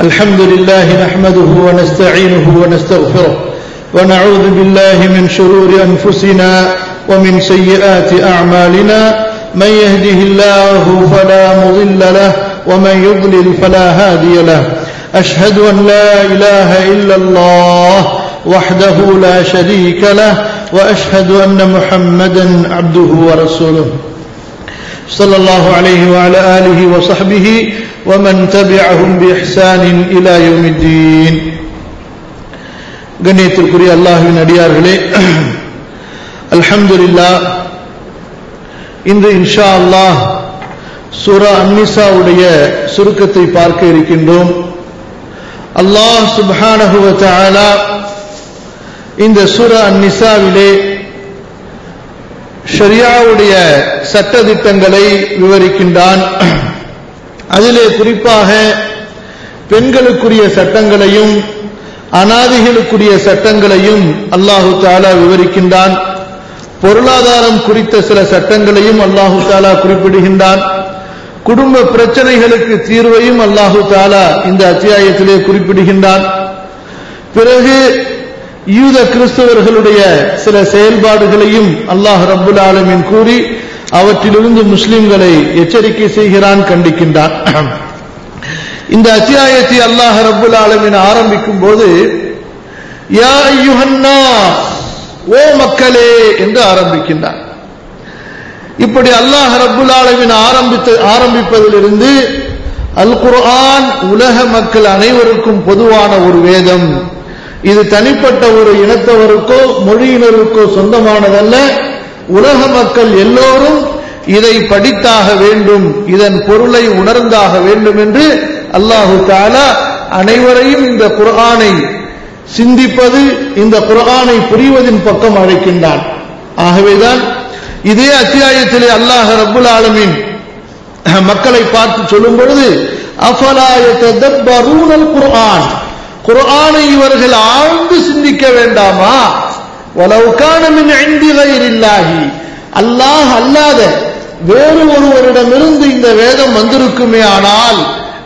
الحمد لله نحمده ونستعينه ونستغفره ونعوذ بالله من شرور أنفسنا ومن سيئات أعمالنا من يهده الله فلا مضل له ومن يضلل فلا هادي له أشهد أن لا إله إلا الله وحده لا شريك له وأشهد أن محمدا عبده ورسوله صلى الله عليه وعلى آله وصحبه ومن تبعهم بإحسان إلى يوم الدين கண்ணியத்திற்குரிய அல்லாஹுவின் அடியார்களே அல்ஹம்துலில்லா இன்று இன்ஷா அல்லாஹ் சூரா அன்னிசாவுடைய சுருக்கத்தை பார்க்க இருக்கின்றோம் அல்லாஹ் சுப்ஹானஹுவ தஆலா இந்த சூரா அன்னிசாவிலே ஷரியாவுடைய சட்டதிட்டங்களை விவரிக்கின்றான் அதிலே குறிப்பாக பெண்களுக்குரிய சட்டங்களையும் அனாதிகளுக்குரிய சட்டங்களையும் அல்லாஹு தாலா விவரிக்கின்றான் பொருளாதாரம் குறித்த சில சட்டங்களையும் அல்லாஹு தாலா குறிப்பிடுகின்றான் குடும்ப பிரச்சனைகளுக்கு தீர்வையும் அல்லாஹு தாலா இந்த அத்தியாயத்திலே குறிப்பிடுகின்றான் பிறகு யூத கிறிஸ்தவர்களுடைய சில செயல்பாடுகளையும் அல்லாஹ் ரப்புல் ஆலமின் கூறி அவற்றிலிருந்து முஸ்லிம்களை எச்சரிக்கை செய்கிறான் கண்டிக்கின்றான் இந்த அத்தியாயத்தை அல்லாஹ் ரப்புல் ஆலமின் ஆரம்பிக்கும் போது யா ஐயுஹன்னா ஓ மக்களே என்று ஆரம்பிக்கின்றான் இப்படி அல்லாஹ் ரப்புல் ஆலமின் ஆரம்பித்து ஆரம்பிப்பதிலிருந்து அல் குர்ஆன் உலக மக்கள் அனைவருக்கும் பொதுவான ஒரு வேதம் இது தனிப்பட்ட ஒரு இனத்தவருக்கோ மொழியினருக்கோ சொந்தமானதல்ல உலக மக்கள் எல்லோரும் இதை படித்தாக வேண்டும் இதன் பொருளை உணர்ந்தாக வேண்டும் என்று அல்லாஹு தாலா அனைவரையும் இந்த குர்ஆனை சிந்திப்பது இந்த குர்ஆனை புரிவதின் பக்கம் அழைக்கின்றான் ஆகவேதான் இதே அத்தியாயத்திலே அல்லாஹ் ரப்புல் ஆலமின் மக்களை பார்த்து சொல்லும் பொழுது அஃபலாயத்தபரூனல் குர்ஆன் குர்ஆனை இவர்கள் ஆழ்ந்து சிந்திக்க வேண்டாமா வலவுக்கான மின் ஐந்தி கயிறில்லாகி அல்லாஹ் அல்லாத வேறு ஒருவரிடமிருந்து இந்த வேதம் வந்திருக்குமே ஆனால்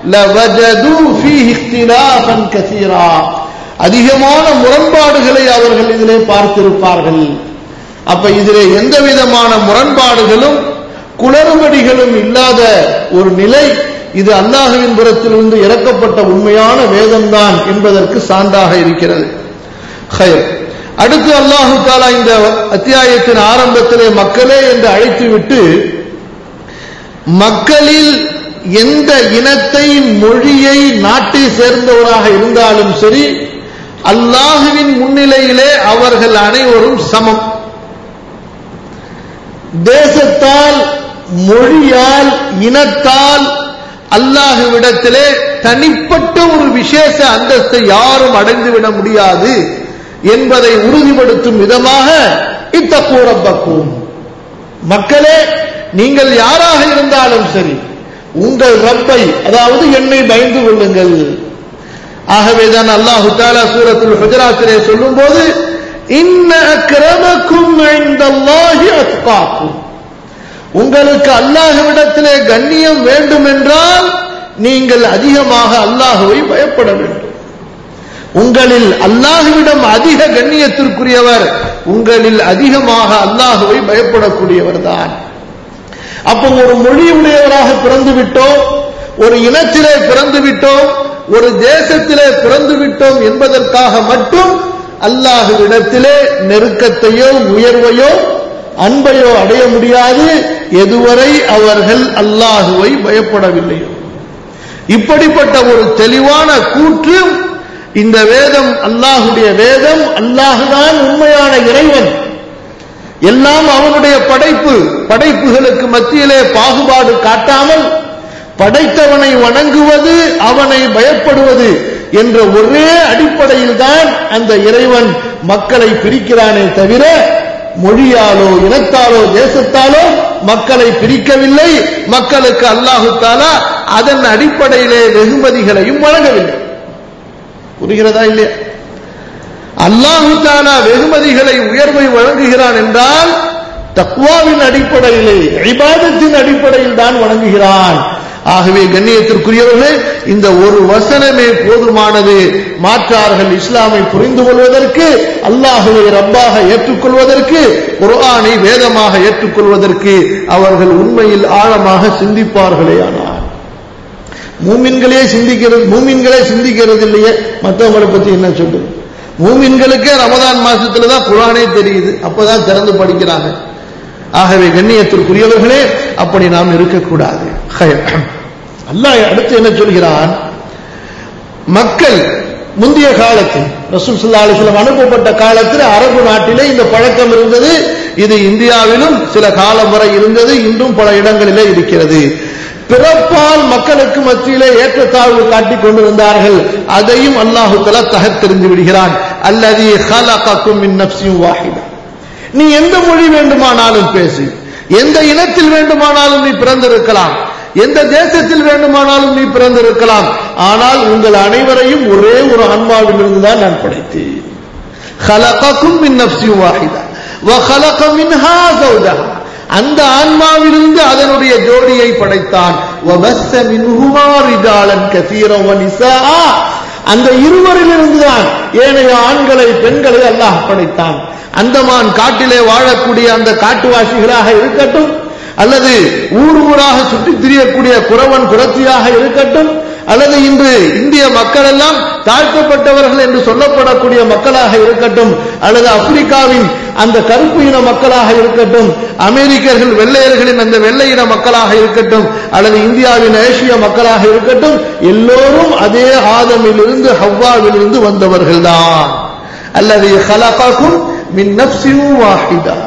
அதிகமான முரண்பாடுகளை அவர்கள் இதிலே பார்த்திருப்பார்கள் அப்ப இதிலே எந்த விதமான முரண்பாடுகளும் குளறுபடிகளும் இல்லாத ஒரு நிலை இது அல்லாஹுவின் புறத்திலிருந்து இறக்கப்பட்ட உண்மையான வேதம்தான் என்பதற்கு சான்றாக இருக்கிறது அடுத்து அல்லாஹு தாலா இந்த அத்தியாயத்தின் ஆரம்பத்திலே மக்களே என்று அழைத்துவிட்டு மக்களில் எந்த இனத்தை மொழியை நாட்டை சேர்ந்தவராக இருந்தாலும் சரி அல்லாஹுவின் முன்னிலையிலே அவர்கள் அனைவரும் சமம் தேசத்தால் மொழியால் இனத்தால் அல்லாஹுவிடத்திலே தனிப்பட்ட ஒரு விசேஷ அந்தஸ்தை யாரும் அடைந்துவிட முடியாது என்பதை உறுதிப்படுத்தும் விதமாக இத்தக்கூறப்பக்கும் மக்களே நீங்கள் யாராக இருந்தாலும் சரி உங்கள் ரப்பை அதாவது என்னை பயந்து கொள்ளுங்கள் ஆகவேதான் அல்லாஹு தாலா சூரத்துல் ஹுஜராத்திலே சொல்லும் போது இன்ன அக்கிரமக்கும் அத்காக்கும் உங்களுக்கு அல்லாஹுவிடத்திலே கண்ணியம் வேண்டும் என்றால் நீங்கள் அதிகமாக அல்லாஹுவை பயப்பட வேண்டும் உங்களில் அல்லாஹுவிடம் அதிக கண்ணியத்திற்குரியவர் உங்களில் அதிகமாக அல்லாஹுவை பயப்படக்கூடியவர் தான் அப்போ ஒரு மொழி உடையவராக பிறந்து விட்டோம் ஒரு இனத்திலே பிறந்து விட்டோம் ஒரு தேசத்திலே பிறந்து விட்டோம் என்பதற்காக மட்டும் அல்லாஹுவிடத்திலே நெருக்கத்தையோ உயர்வையோ அன்பையோ அடைய முடியாது எதுவரை அவர்கள் அல்லாஹுவை பயப்படவில்லையோ இப்படிப்பட்ட ஒரு தெளிவான கூற்று இந்த வேதம் அல்லாஹுடைய வேதம் அல்லாஹுதான் உண்மையான இறைவன் எல்லாம் அவனுடைய படைப்பு படைப்புகளுக்கு மத்தியிலே பாகுபாடு காட்டாமல் படைத்தவனை வணங்குவது அவனை பயப்படுவது என்ற ஒரே அடிப்படையில் தான் அந்த இறைவன் மக்களை பிரிக்கிறானே தவிர மொழியாலோ இனத்தாலோ தேசத்தாலோ மக்களை பிரிக்கவில்லை மக்களுக்கு அல்லாஹு தாலா அதன் அடிப்படையிலே வெகுமதிகளையும் வழங்கவில்லை புரிகிறதா இல்லையா அல்லாஹு தாலா வெகுமதிகளை உயர்வை வழங்குகிறான் என்றால் தக்வாவின் அடிப்படையிலே இபாதத்தின் அடிப்படையில் தான் வழங்குகிறான் ஆகவே கண்ணியத்திற்குரியவர்களே இந்த ஒரு வசனமே போதுமானது மாற்றார்கள் இஸ்லாமை புரிந்து கொள்வதற்கு அல்லாஹுவை ரப்பாக ஏற்றுக்கொள்வதற்கு குர்ஆனை வேதமாக ஏற்றுக்கொள்வதற்கு அவர்கள் உண்மையில் ஆழமாக சிந்திப்பார்களே ஆனால் மூமின்களே சிந்திக்கிறது மூமின்களே சிந்திக்கிறது இல்லையே மற்றவங்களை பத்தி என்ன சொல்றது மூமின்களுக்கே ரமதான் மாசத்துல தான் குரானே தெரியுது அப்பதான் திறந்து படிக்கிறாங்க ஆகவே கண்ணியத்திற்குரியவர்களே அப்படி நாம் இருக்கக்கூடாது அல்லாஹ் அடுத்து என்ன சொல்கிறான் மக்கள் முந்தைய காலத்தில் ரசூல் சல்லா அலிஸ்லாம் அனுப்பப்பட்ட காலத்தில் அரபு நாட்டிலே இந்த பழக்கம் இருந்தது இது இந்தியாவிலும் சில காலம் வரை இருந்தது இன்றும் பல இடங்களிலே இருக்கிறது பிறப்பால் மக்களுக்கு மத்தியிலே ஏற்றத்தாழ்வு காட்டிக் கொண்டிருந்தார்கள் அதையும் அல்லாஹு தலா தகர்த்தெறிந்து விடுகிறான் அல்லது ஹலகக்கும் மின் நப்சியும் வாஹிதா நீ எந்த மொழி வேண்டுமானாலும் பேசு எந்த இனத்தில் வேண்டுமானாலும் நீ பிறந்திருக்கலாம் எந்த தேசத்தில் வேண்டுமானாலும் நீ பிறந்திருக்கலாம் ஆனால் உங்கள் அனைவரையும் ஒரே ஒரு ஆன்மாவிலிருந்து தான் நான் படைத்தேன் ஹலகக்கும் மின் நப்சியும் வாஹிதா وخلق منها زوجها அந்த ஆன்மாவிலிருந்து அதனுடைய ஜோடியை படைத்தான் وبث منهما رجالا كثيرا ونساء அந்த இருவரிலிருந்து தான் ஏனைய ஆண்களை பெண்களை அல்லாஹ் படைத்தான் அந்தமான் காட்டிலே வாழக்கூடிய அந்த காட்டுவாசிகளாக இருக்கட்டும் அல்லது ஊர் ஊராக சுற்றித் திரியக்கூடிய குறவன் குரத்தியாக இருக்கட்டும் அல்லது இன்று இந்திய மக்கள் எல்லாம் தாழ்த்தப்பட்டவர்கள் என்று சொல்லப்படக்கூடிய மக்களாக இருக்கட்டும் அல்லது ஆப்பிரிக்காவின் அந்த கருப்பு இன மக்களாக இருக்கட்டும் அமெரிக்கர்கள் வெள்ளையர்களின் அந்த வெள்ளை இன மக்களாக இருக்கட்டும் அல்லது இந்தியாவின் ஏசிய மக்களாக இருக்கட்டும் எல்லோரும் அதே ஆதமிலிருந்து ஹவ்வாவிலிருந்து வந்தவர்கள்தான் அல்லது ஹலகாக்கும் மின் நப்சின் வாஹிதா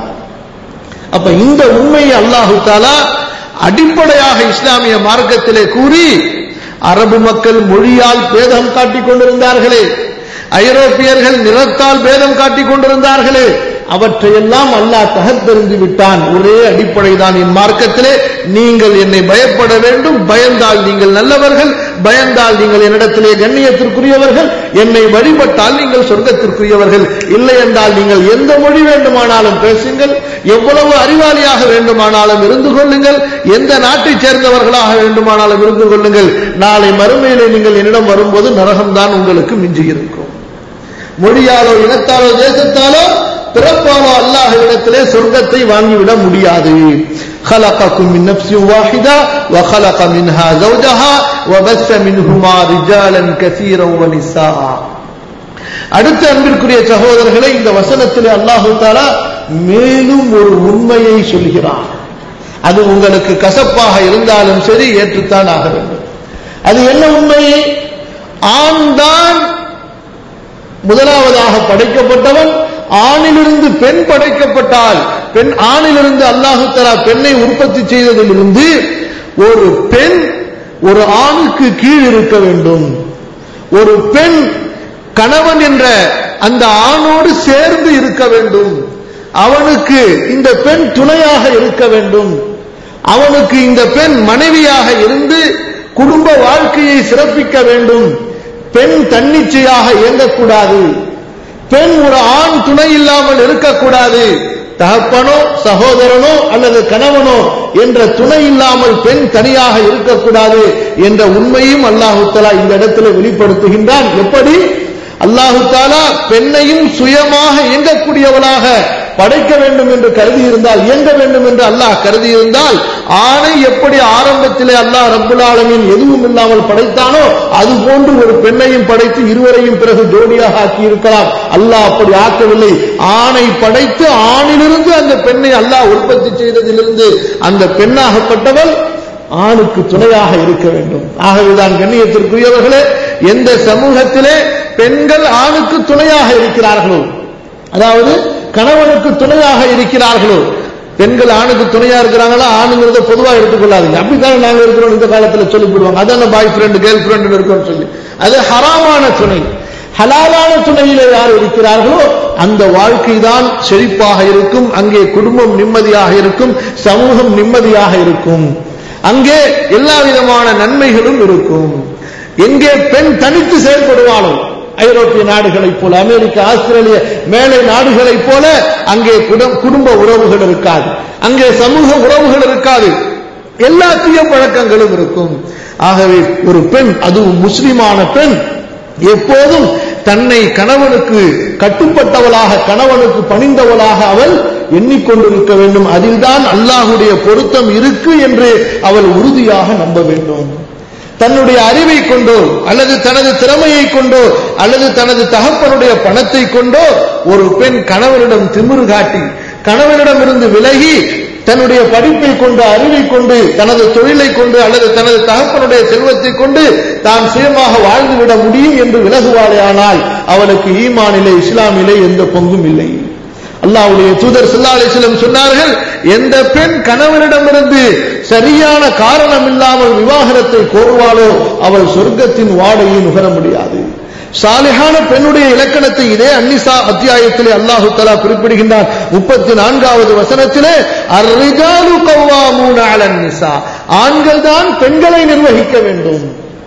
அப்ப இந்த உண்மையை அல்லாஹு தாலா அடிப்படையாக இஸ்லாமிய மார்க்கத்திலே கூறி அரபு மக்கள் மொழியால் பேதம் காட்டிக் கொண்டிருந்தார்களே ஐரோப்பியர்கள் நிறத்தால் பேதம் காட்டிக் கொண்டிருந்தார்களே அவற்றையெல்லாம் அல்லாஹ் தகர்த்தெறிந்து விட்டான் ஒரே அடிப்படை தான் என் மார்க்கத்திலே நீங்கள் என்னை பயப்பட வேண்டும் பயந்தால் நீங்கள் நல்லவர்கள் பயந்தால் நீங்கள் என்னிடத்திலே கண்ணியத்திற்குரியவர்கள் என்னை வழிபட்டால் நீங்கள் சொர்க்கத்திற்குரியவர்கள் இல்லை என்றால் நீங்கள் எந்த மொழி வேண்டுமானாலும் பேசுங்கள் எவ்வளவு அறிவாளியாக வேண்டுமானாலும் இருந்து கொள்ளுங்கள் எந்த நாட்டைச் சேர்ந்தவர்களாக வேண்டுமானாலும் இருந்து கொள்ளுங்கள் நாளை மறுமையிலே நீங்கள் என்னிடம் வரும்போது நரகம்தான் உங்களுக்கு மிஞ்சி இருக்கும் மொழியாலோ இனத்தாலோ தேசத்தாலோ பிறப்பாலோ அல்லாஹ்விடத்திலே சொர்க்கத்தை வாங்கிவிட முடியாது خلقكم من نفس واحدة وخلق منها زوجها وبث منهما رجالا كثيرا ونساء அடுத்த அன்பிற்குரிய சகோதரர்களை இந்த வசனத்தில் அல்லாஹு தாலா மேலும் ஒரு உண்மையை சொல்கிறான் அது உங்களுக்கு கசப்பாக இருந்தாலும் சரி ஏற்றுத்தான் ஆக வேண்டும் அது என்ன உண்மை ஆண் தான் முதலாவதாக படைக்கப்பட்டவன் ஆணிலிருந்து பெண் படைக்கப்பட்டால் பெண் ஆணிலிருந்து அல்லாஹு தலா பெண்ணை உற்பத்தி செய்ததிலிருந்து ஒரு பெண் ஒரு ஆணுக்கு கீழ் இருக்க வேண்டும் ஒரு பெண் கணவன் என்ற அந்த ஆணோடு சேர்ந்து இருக்க வேண்டும் அவனுக்கு இந்த பெண் துணையாக இருக்க வேண்டும் அவனுக்கு இந்த பெண் மனைவியாக இருந்து குடும்ப வாழ்க்கையை சிறப்பிக்க வேண்டும் பெண் தன்னிச்சையாக இயங்கக்கூடாது பெண் ஒரு ஆண் துணை இல்லாமல் இருக்கக்கூடாது தகப்பனோ சகோதரனோ அல்லது கணவனோ என்ற துணை இல்லாமல் பெண் தனியாக இருக்கக்கூடாது என்ற உண்மையும் அல்லாஹு தலா இந்த இடத்துல வெளிப்படுத்துகின்றான் எப்படி அல்லாஹு தாலா பெண்ணையும் சுயமாக இயங்கக்கூடியவளாக படைக்க வேண்டும் என்று கருதி இருந்தால் இயங்க வேண்டும் என்று அல்லாஹ் கருதி இருந்தால் ஆணை எப்படி ஆரம்பத்திலே அல்லாஹ் ரப்புல் ஆலமீன் எதுவும் இல்லாமல் படைத்தானோ அது போன்று ஒரு பெண்ணையும் படைத்து இருவரையும் பிறகு ஜோடியாக ஆக்கி இருக்கலாம் அல்லாஹ் அப்படி ஆக்கவில்லை ஆணை படைத்து ஆணிலிருந்து அந்த பெண்ணை அல்லாஹ் உற்பத்தி செய்ததிலிருந்து அந்த பெண்ணாகப்பட்டவள் ஆணுக்கு துணையாக இருக்க வேண்டும் ஆகவேதான் கண்ணியத்திற்குரியவர்களே எந்த சமூகத்திலே பெண்கள் ஆணுக்கு துணையாக இருக்கிறார்களோ அதாவது கணவனுக்கு துணையாக இருக்கிறார்களோ பெண்கள் ஆணுக்கு துணையா இருக்கிறாங்களா ஆணுங்கிறத பொதுவா எடுத்துக்கொள்ளாதீங்க அப்படித்தானே நாங்க இருக்கிறோம் இந்த காலத்துல சொல்லி போடுவாங்க அதான பாய் ஃப்ரெண்ட் கேர்ள் ஃப்ரெண்ட் இருக்கோம்னு சொல்லி அது ஹராமான துணை ஹலாலான துணையிலே யார் இருக்கிறார்களோ அந்த வாழ்க்கை தான் செழிப்பாக இருக்கும் அங்கே குடும்பம் நிம்மதியாக இருக்கும் சமூகம் நிம்மதியாக இருக்கும் அங்கே எல்லா விதமான நன்மைகளும் இருக்கும் எங்கே பெண் தனித்து செயல்படுவானோ ஐரோப்பிய நாடுகளைப் போல அமெரிக்கா ஆஸ்திரேலிய மேலை நாடுகளைப் போல அங்கே குடும்ப உறவுகள் இருக்காது அங்கே சமூக உறவுகள் இருக்காது எல்லா தீய பழக்கங்களும் இருக்கும் ஆகவே ஒரு பெண் அதுவும் முஸ்லிமான பெண் எப்போதும் தன்னை கணவனுக்கு கட்டுப்பட்டவளாக கணவனுக்கு பணிந்தவளாக அவள் எண்ணிக்கொண்டிருக்க வேண்டும் அதில்தான் அல்லாஹுடைய பொருத்தம் இருக்கு என்று அவள் உறுதியாக நம்ப வேண்டும் தன்னுடைய அறிவை கொண்டோ அல்லது தனது திறமையை கொண்டோ அல்லது தனது தகப்பனுடைய பணத்தை கொண்டோ ஒரு பெண் கணவனிடம் திமிரு காட்டி கணவனிடமிருந்து விலகி தன்னுடைய படிப்பை கொண்டு அறிவை கொண்டு தனது தொழிலை கொண்டு அல்லது தனது தகப்பனுடைய செல்வத்தை கொண்டு தான் சுயமாக வாழ்ந்துவிட முடியும் என்று விலகுவாளேயானால் அவளுக்கு ஈமானிலே இஸ்லாமிலே எந்த பங்கும் இல்லை அல்லாவுடைய தூதர் சல்லா அலிஸ்லம் சொன்னார்கள் எந்த பெண் கணவனிடமிருந்து சரியான காரணம் இல்லாமல் விவாகரத்தை கோருவாளோ அவள் சொர்க்கத்தின் வாடையை நுகர முடியாது சாலிஹான பெண்ணுடைய இலக்கணத்தை இதே அன்னிசா அத்தியாயத்திலே அல்லாஹு தலா குறிப்பிடுகின்றார் முப்பத்தி நான்காவது வசனத்திலே அர்ரிஜாலு கவ்வாமூன அலன் நிசா ஆண்கள் தான் பெண்களை நிர்வகிக்க வேண்டும்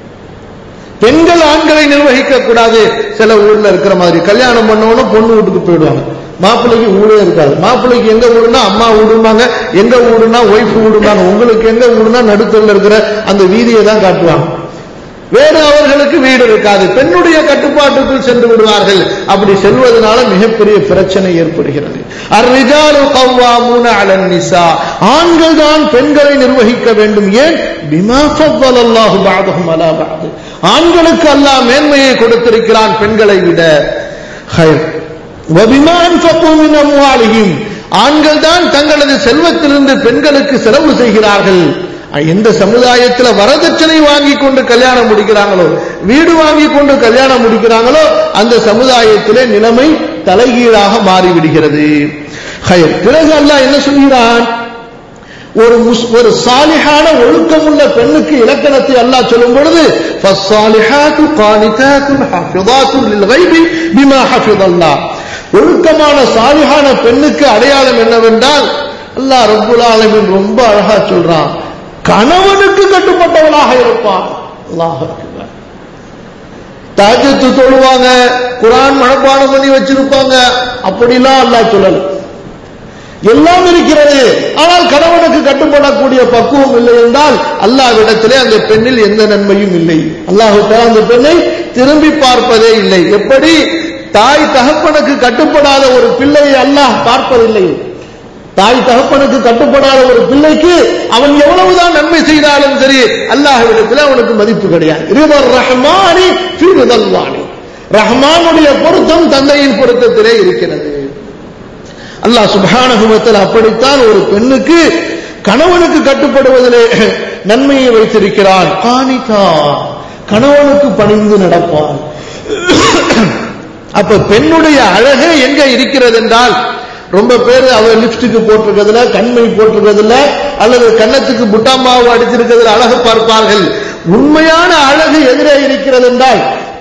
பெண்கள் ஆண்களை நிர்வகிக்க கூடாது சில ஊர்ல இருக்கிற மாதிரி கல்யாணம் பண்ணவனும் பொண்ணு வீட்டுக்கு போயிடுவாங்க மாப்பிள்ளைக்கு ஊடே இருக்காது மாப்பிள்ளைக்கு எங்க ஊடுனா அம்மா ஊடுமாங்க எங்க ஊடுனா ஒய்ஃப் ஊடுமாங்க உங்களுக்கு எங்க ஊடுனா நடுத்தரில் இருக்கிற அந்த வீதியை தான் காட்டுவாங்க வேறு அவர்களுக்கு வீடு இருக்காது பெண்ணுடைய கட்டுப்பாட்டுக்குள் சென்று விடுவார்கள் அப்படி செல்வதனால மிகப்பெரிய பிரச்சனை ஏற்படுகிறது அர்ரிஜாலு கவ்வாமூன அலன் நிசா ஆண்கள் தான் பெண்களை நிர்வகிக்க வேண்டும் ஏன் பிமா ஃபவ்வலல்லாஹு பஅதஹும் அலா பஅத் ஆண்களுக்கு அல்லாஹ் மேன்மையை கொடுத்திருக்கிறான் பெண்களை விட ஹைர் வபிமா அன்ஃபகு மின் அம்வாலிஹிம் ஆண்கள் தான் தங்களது செல்வத்திலிருந்து பெண்களுக்கு செலவு செய்கிறார்கள் எந்த சமுதாயத்துல வரதட்சணை வாங்கி கொண்டு கல்யாணம் முடிக்கிறாங்களோ வீடு வாங்கி கொண்டு கல்யாணம் முடிக்கிறாங்களோ அந்த சமுதாயத்திலே நிலைமை தலைகீழாக மாறிவிடுகிறது ஹயர் பிறகு அல்லாஹ் என்ன சொல்கிறான் ஒரு ஒரு சாலிஹான ஒழுக்கமுள்ள பெண்ணுக்கு இலக்கணத்தை அல்லாஹ் சொல்லும் பொழுது ஃபஸ்ஸாலிஹாத்து கானிதாத்துன் ஹாஃபிதாத்துன் லில்கைபி பிமா ஹஃபிதல்லாஹ் ஒழுக்கமான சாலிஹான பெண்ணுக்கு அடையாளம் என்னவென்றால் அல்லாஹ் ரப்புல் ஆலமீன் ரொம்ப அழகா சொல்றான் கணவனுக்கு கட்டுப்பட்டவளாக இருப்பான் அல்லாஹ் தாஜத்து தொழுவாங்க குரான் மனப்பாடம் பண்ணி வச்சிருப்பாங்க அப்படிலாம் அல்லாஹ் சொல்லல எல்லாம் இருக்கிறது ஆனால் கணவனுக்கு கட்டுப்படக்கூடிய பக்குவம் இல்லை என்றால் அல்லாவிடத்திலே அந்த பெண்ணில் எந்த நன்மையும் இல்லை அல்லாஹு அந்த பெண்ணை திரும்பி பார்ப்பதே இல்லை எப்படி தாய் தகப்பனுக்கு கட்டுப்படாத ஒரு பிள்ளையை அல்லாஹ் பார்ப்பதில்லை தாய் தகப்பனுக்கு கட்டுப்படாத ஒரு பிள்ளைக்கு அவன் எவ்வளவுதான் நன்மை செய்தாலும் சரி அல்லாஹ்விடத்தில் அவனுக்கு மதிப்பு கிடையாது ரிவர் ரஹ்மானி ஃபிருதல்வானி ரஹ்மானுடைய பொருத்தம் தந்தையின் பொருத்தத்திலே இருக்கிறது அல்லாஹ் சுபானகுமத்தில் அப்படித்தான் ஒரு பெண்ணுக்கு கணவனுக்கு கட்டுப்படுவதிலே நன்மையை வைத்திருக்கிறான் காணிதா கணவனுக்கு பணிந்து நடப்பான் அப்ப பெண்ணுடைய அழகே எங்க இருக்கிறது என்றால் ரொம்ப பேர் அவர் லிப்ஸ்டிக் போட்டிருக்கிறதுல கண்மை போட்டிருக்கிறதுல அல்லது கன்னத்துக்கு புட்டாமாவு அடிச்சிருக்கிறதுல அழகு பார்ப்பார்கள் உண்மையான அழகு எதிரே இருக்கிறது என்றால்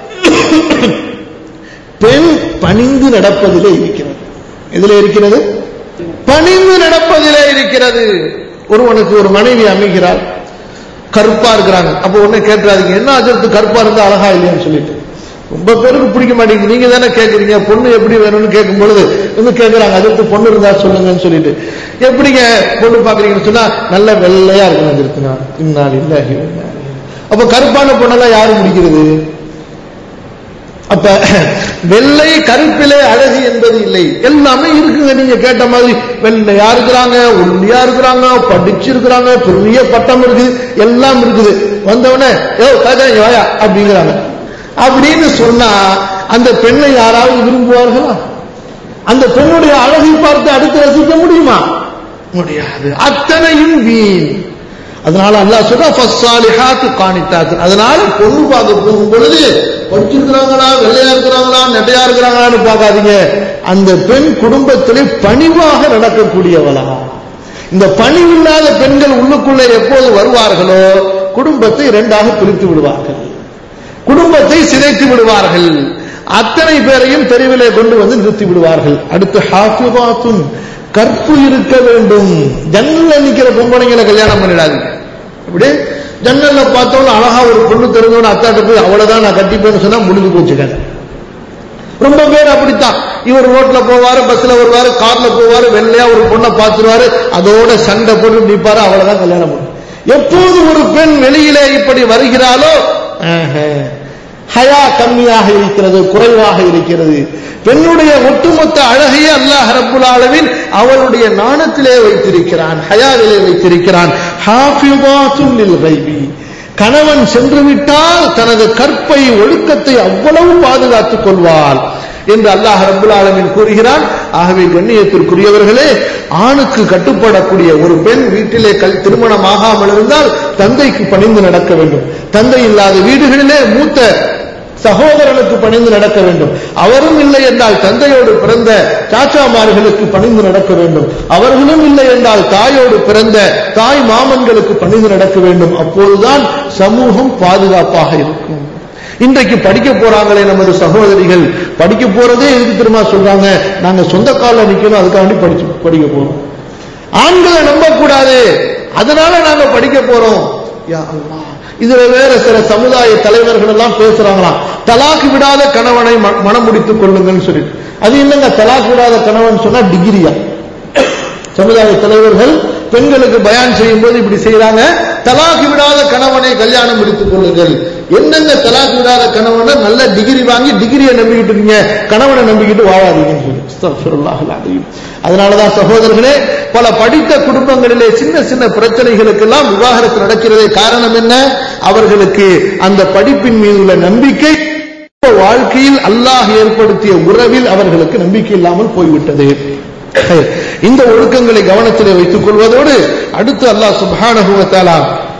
பெண் பணிந்து நடப்பதிலே இருக்கிறது எதிலே இருக்கிறது பணிந்து நடப்பதிலே இருக்கிறது ஒருவனுக்கு ஒரு மனைவி அமைகிறார் கருப்பா இருக்கிறாங்க அப்ப உடனே கேட்டுறாதீங்க என்ன அஜர்த்து கருப்பா இருந்தா அழகா இல்லையான்னு சொல்லிட்டு ரொம்ப பேருக்கு பிடிக்க மாட்டேங்குது நீங்க தானே கேட்கறீங்க பொண்ணு எப்படி வேணும்னு கேட்கும் பொழுது வந்து கேட்கறாங்க அதற்கு பொண்ணு இருந்தா சொல்லுங்கன்னு சொல்லிட்டு எப்படிங்க பொண்ணு பாக்குறீங்கன்னு சொன்னா நல்ல வெள்ளையா இருக்கணும் அது இருக்குன்னா இந்நாள் இல்ல அப்ப கருப்பான பொண்ணெல்லாம் யாரு முடிக்கிறது அப்ப வெள்ளை கருப்பிலே அழகு என்பது இல்லை எல்லாமே இருக்குங்க நீங்க கேட்ட மாதிரி வெள்ளையா இருக்கிறாங்க ஒல்லியா இருக்கிறாங்க படிச்சு இருக்கிறாங்க பெரிய பட்டம் இருக்குது எல்லாம் இருக்குது வந்தவொடனே ஏ வாயா அப்படிங்கிறாங்க அப்படின்னு சொன்னா அந்த பெண்ணை யாராவது விரும்புவார்களா அந்த பெண்ணுடைய அழகை பார்த்து அடுத்து ரசிக்க முடியுமா முடியாது அத்தனையும் வீண் அதனால அல்லாஹ் சொல்றா ஃபஸ்ஸாலிஹாத்து காணித்தாத்து அதனால பொண்ணு பார்க்க போகும் பொழுது படிச்சிருக்கிறாங்களா வெள்ளையா இருக்கிறாங்களா நெட்டையா இருக்கிறாங்களான்னு பார்க்காதீங்க அந்த பெண் குடும்பத்திலே பணிவாக நடக்கக்கூடியவளா இந்த பணிவில்லாத பெண்கள் உள்ளுக்குள்ளே எப்போது வருவார்களோ குடும்பத்தை இரண்டாக பிரித்து விடுவார்கள் குடும்பத்தை சிதைத்து விடுவார்கள் அத்தனை பேரையும் தெருவிலே கொண்டு வந்து நிறுத்தி விடுவார்கள் அடுத்து ஹாஃபிபாத்துன் கற்பு இருக்க வேண்டும் ஜன்னல்ல நிக்கிற பொம்பளைங்களை கல்யாணம் பண்ணிடாதீங்க இப்படி ஜன்னல்ல பார்த்தோம்னா அழகா ஒரு பொண்ணு தெரிஞ்சவன அத்தாட்ட போய் அவ்வளவுதான் நான் கட்டிப்பேன்னு சொன்னா முடிஞ்சு போச்சு கதை ரொம்ப பேர் அப்படித்தான் இவர் ரோட்ல போவாரு பஸ்ல வருவாரு கார்ல போவாரு வெள்ளையா ஒரு பொண்ணை பார்த்துருவாரு அதோட சண்டை போட்டு நிப்பாரு அவ்வளவுதான் கல்யாணம் பண்ணும் எப்போது ஒரு பெண் வெளியிலே இப்படி வருகிறாளோ ஆஹா, ஹயா கம்மியாக இருக்கிறது குறைவாக இருக்கிறது பெண்ணுடைய ஒட்டுமொத்த அழகையே அல்லாஹ் ரப்புல் ஆலமீன் அவளுடைய நாணத்திலே வைத்திருக்கிறான் ஹயாவிலே வைத்திருக்கிறான் ஹாஃபிதாத்துல் லில் கைபி கணவன் சென்று விட்டால் தனது கற்பை ஒழுக்கத்தை அவ்வளவு பாதுகாத்துக் கொள்வாள் என்று அல்லாஹ் ரப்புல் ஆலமீன் கூறுகிறான் ஆகவே கண்ணியத்திற்குரியவர்களே ஆணுக்கு கட்டுப்படக்கூடிய ஒரு பெண் வீட்டிலே கல் திருமணம் ஆகாமல் இருந்தால் தந்தைக்கு பணிந்து நடக்க வேண்டும் தந்தை இல்லாத வீடுகளிலே மூத்த சகோதரனுக்கு பணிந்து நடக்க வேண்டும் அவரும் இல்லை என்றால் தந்தையோடு பிறந்த சாச்சாமார்களுக்கு பணிந்து நடக்க வேண்டும் அவர்களும் இல்லை என்றால் தாயோடு பிறந்த தாய் மாமன்களுக்கு பணிந்து நடக்க வேண்டும் அப்போதுதான் சமூகம் பாதுகாப்பாக இருக்கும் இன்றைக்கு படிக்க போறாங்களே நமது சகோதரிகள் படிக்க போறதே எதுக்கு திரும்ப சொல்றாங்க நாங்க சொந்த காலில் நிக்கணும் அதுக்காண்டி படிச்சு படிக்க போறோம் ஆண்களை நம்பக்கூடாது அதனால நாங்க படிக்க போறோம் யா அல்லாஹ் இதுல வேற சில சமுதாய தலைவர்கள் எல்லாம் பேசுறாங்களாம் தலாக்கு விடாத கணவனை ம- மனம் முடித்துக் கொள்ளுங்கன்னு சொல்லி அது இல்லைங்க தலாக்கு விடாத கணவன் சொன்னா டிகிரியா சமுதாய தலைவர்கள் பெண்களுக்கு பயான் செய்யும் போது இப்படி செய்யறாங்க தலாக்கு விடாத கணவனை கல்யாணம் முடித்துக் கொள்ளுங்கள் என்னங்க தலாக்கு விடாத கணவனை நல்ல டிகிரி வாங்கி டிகிரியை நம்பிக்கிட்டு இருக்கீங்க கணவனை நம்பிக்கிட்டு வாழாதீங்கன்னு சொல்லி அஸ்தக்ஃபிருல்லாஹ் அல்-அலீம். அதனாலதான் சகோதரர்களே பல படித்த குடும்பங்களிலே சின்ன சின்ன பிரச்சனைகளுக்கெல்லாம் விவாகரத்து நடக்கிறதே காரணம் என்ன அவர்களுக்கு அந்த படிப்பின் மீது உள்ள நம்பிக்கை வாழ்க்கையில் அல்லாஹ் ஏற்படுத்திய உறவில் அவர்களுக்கு நம்பிக்கை இல்லாமல் போய்விட்டது சரி. இந்த ஒழுக்கங்களை கவனத்திலே வைத்துக் கொள்வதோடு அடுத்து அல்லாஹ் சுப்ஹானஹு வ தஆலா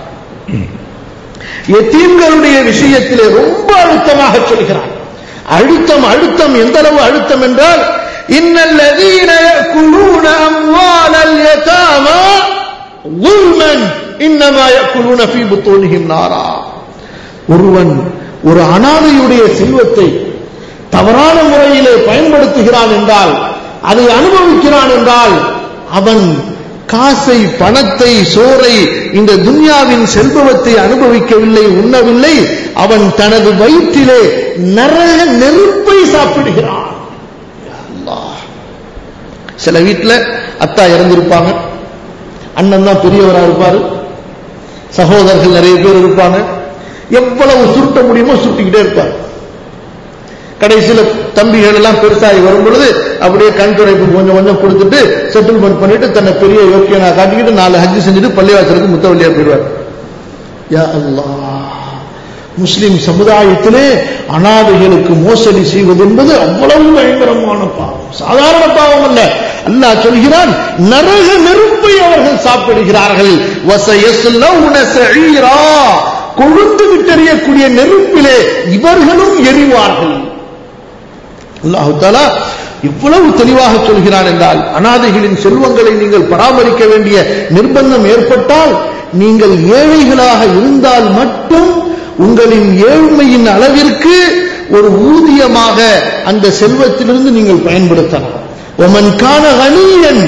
எத்தீம்களுடைய விஷயத்திலே ரொம்ப அழுத்தமாக சொல்கிறார் அழுத்தம் அழுத்தம் எந்த அளவு அழுத்தம் என்றால் இன்னல்லதீன يأكلون أموال اليتامى ظلما إنما يأكلون في بطونهم نارا ஒருவன் ஒரு அனாதையுடைய செல்வத்தை தவறான முறையிலே பயன்படுத்துகிறான் என்றால் அதை அனுபவிக்கிறான் என்றால் அவன் காசை பணத்தை சோறை இந்த துன்யாவின் செல்வத்தை அனுபவிக்கவில்லை உண்ணவில்லை அவன் தனது வயிற்றிலே நரக நெருப்பை சாப்பிடுகிறான் யா அல்லாஹ். சில வீட்டுல அத்தா இறந்திருப்பாங்க அண்ணன் தான் பெரியவரா இருப்பாரு சகோதரர்கள் நிறைய பேர் இருப்பாங்க எவ்வளவு சுருட்ட முடியுமோ சுட்டிக்கிட்டே இருப்பார் கடைசியில தம்பிகள் எல்லாம் பெருசாகி வரும் பொழுது அப்படியே கண் துடைப்பு கொஞ்சம் கொஞ்சம் கொடுத்துட்டு செட்டில்மெண்ட் பண்ணிட்டு தன்னை பெரிய யோக்கியனா காட்டிக்கிட்டு நாலு ஹஜ்ஜி செஞ்சுட்டு பள்ளிவாசலுக்கு முத்தவள்ளியா போயிடுவார் யா அல்லாஹ் முஸ்லிம் சமுதாயத்திலே அனாதைகளுக்கு மோசடி செய்வது என்பது அவ்வளவு பயங்கரமான பாவம் சாதாரண பாவம் அல்ல அல்லாஹ் சொல்கிறான் நரக நெருப்பை அவர்கள் சாப்பிடுகிறார்கள் வசயஸ்லௌன சஈரா கொழுந்து விட்டெறியக்கூடிய நெருப்பிலே இவர்களும் எரிவார்கள் அல்லாஹு தாலா இவ்வளவு தெளிவாக சொல்கிறான் என்றால் அனாதைகளின் செல்வங்களை நீங்கள் பராமரிக்க வேண்டிய நிர்பந்தம் ஏற்பட்டால் நீங்கள் ஏழைகளாக இருந்தால் மட்டும் உங்களின் ஏழ்மையின் அளவிற்கு ஒரு ஊதியமாக அந்த செல்வத்திலிருந்து நீங்கள் பயன்படுத்தலாம் ஒமன் கான கனியன்